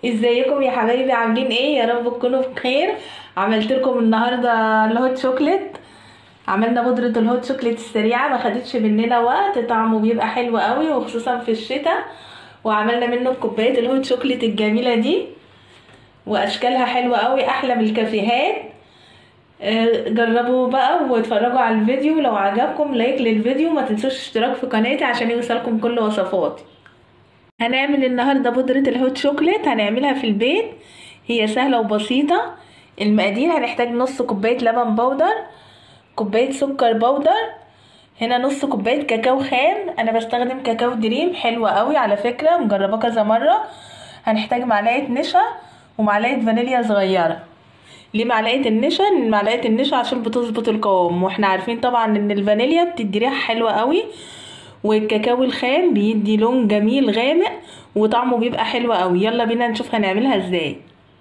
ازيكم يا حبايبي عاملين ايه يا رب تكونوا بخير عملت لكم النهارده الهوت شوكليت عملنا بودرة الهوت شوكليت السريعة ما خدتش مننا وقت طعمه بيبقى حلو قوي وخصوصا في الشتاء وعملنا منه كوباية الهوت شوكليت الجميلة دي واشكالها حلوة قوي احلى من الكافيهات آه، جربوا بقى واتفرجوا على الفيديو لو عجبكم لايك للفيديو ما تنسوش اشتراك في قناتي عشان يوصلكم كل وصفاتي هنعمل النهارده بودرة الهوت شوكليت هنعملها في البيت هي سهلة وبسيطة المقادير هنحتاج نص كوباية لبن بودر كوباية سكر بودر هنا نص كوباية كاكاو خام انا بستخدم كاكاو دريم حلوة قوي على فكرة مجرباه كذا مرة هنحتاج معلقة نشا ومعلقة فانيليا صغيرة ليه معلقة النشا معلقة النشا عشان بتظبط القوام واحنا عارفين طبعا ان الفانيليا بتدي ريحة حلوة قوي والكاكاو الخام بيدي لون جميل غامق وطعمه بيبقى حلو قوي يلا بينا نشوف هنعملها ازاي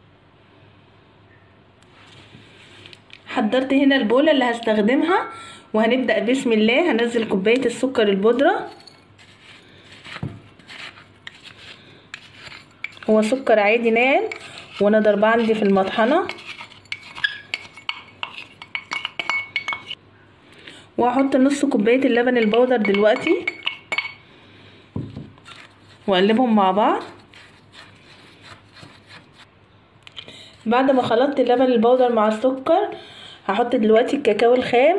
حضرت هنا البولة اللي هستخدمها وهنبدأ بسم الله هنزل كوباية السكر البودرة هو سكر عادي ناعم وانا ضرباه عندي في المطحنة وهحط نص كوباية اللبن البودر دلوقتي واقلبهم مع بعض بعد ما خلطت اللبن البودر مع السكر هحط دلوقتي الكاكاو الخام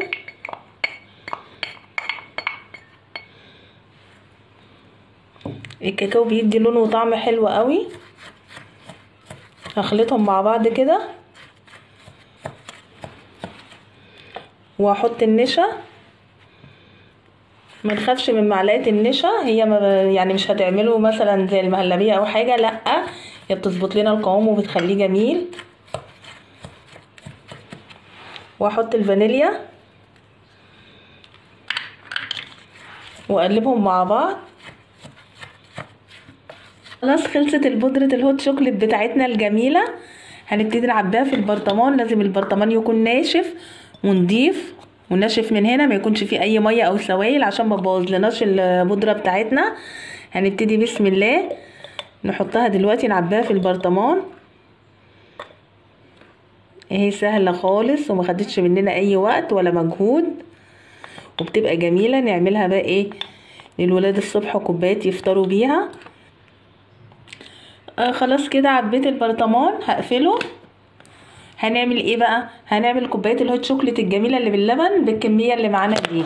الكاكاو بيدي لون وطعم حلو قوي هخلطهم مع بعض كده وهحط النشا ما نخافش من معلقه النشا هي ما يعني مش هتعمله مثلا زي المهلبيه او حاجه لا هي بتظبط لنا القوام وبتخليه جميل واحط الفانيليا واقلبهم مع بعض خلاص خلصت البودرة الهوت شوكليت بتاعتنا الجميلة هنبتدي نعبيها في البرطمان لازم البرطمان يكون ناشف ونضيف وناشف من هنا ما يكونش فيه اي ميه او سوائل عشان ما تبوظلناش البودره بتاعتنا هنبتدي بسم الله نحطها دلوقتي نعبيها في البرطمان اهي سهله خالص وما خدتش مننا اي وقت ولا مجهود وبتبقى جميله نعملها بقى ايه للولاد الصبح كوبايات يفطروا بيها آه خلاص كده عبيت البرطمان هقفله هنعمل ايه بقى هنعمل كوبايه الهوت شوكليت الجميله اللي باللبن بالكميه اللي معانا دي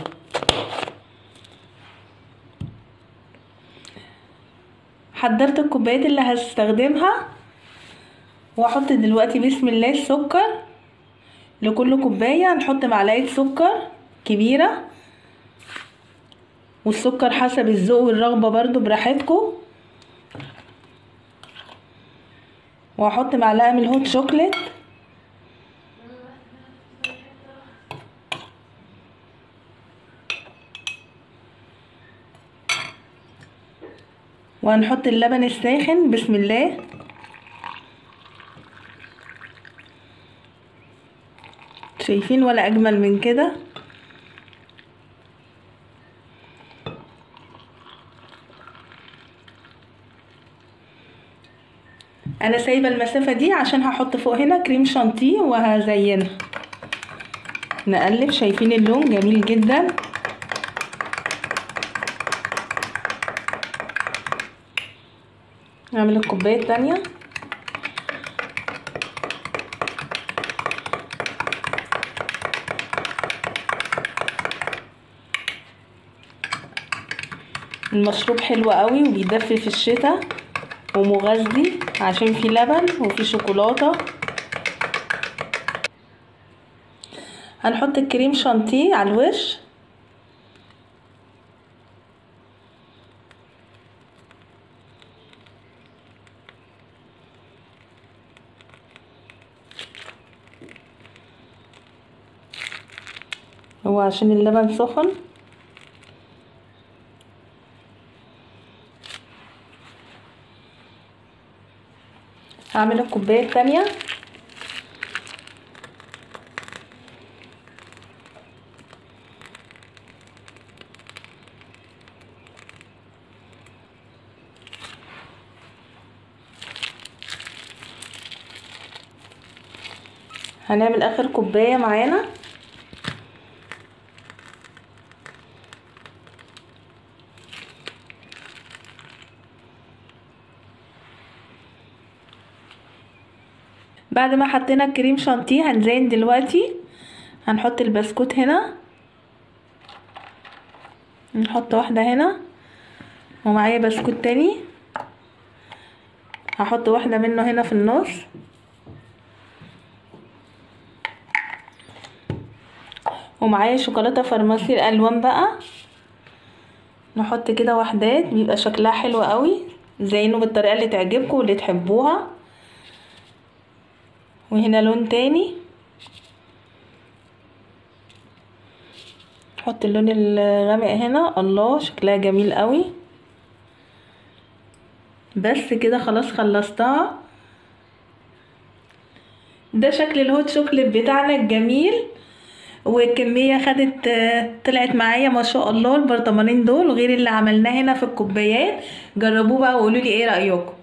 حضرت الكوبايات اللي هستخدمها واحط دلوقتي بسم الله السكر لكل كوبايه هنحط معلقه سكر كبيره والسكر حسب الذوق والرغبه برضو براحتكم واحط معلقه من الهوت شوكليت وهنحط اللبن الساخن بسم الله شايفين ولا اجمل من كده انا سايبه المسافه دي عشان هحط فوق هنا كريم شانتيه وهزينها نقلب شايفين اللون جميل جدا نعمل الكوبايه التانية المشروب حلو قوي وبيدفي في الشتاء ومغذي عشان فيه لبن وفيه شوكولاته هنحط الكريم شانتيه على الوش هو عشان اللبن سخن هعمل الكوبايه التانية هنعمل اخر كوبايه معانا بعد ما حطينا الكريم شانتيه هنزين دلوقتي هنحط البسكوت هنا نحط واحدة هنا ومعايا بسكوت تاني هحط واحدة منه هنا في النص ومعايا شوكولاتة فارماسي الالوان بقى نحط كده وحدات بيبقى شكلها حلو قوي زينه بالطريقة اللي تعجبكم واللي تحبوها وهنا لون تاني نحط اللون الغامق هنا الله شكلها جميل قوي بس كده خلاص خلصتها ده شكل الهوت شوكليت بتاعنا الجميل والكمية خدت طلعت معايا ما شاء الله البرطمانين دول غير اللي عملناه هنا في الكوبايات جربوه بقى وقولوا لي ايه رأيكم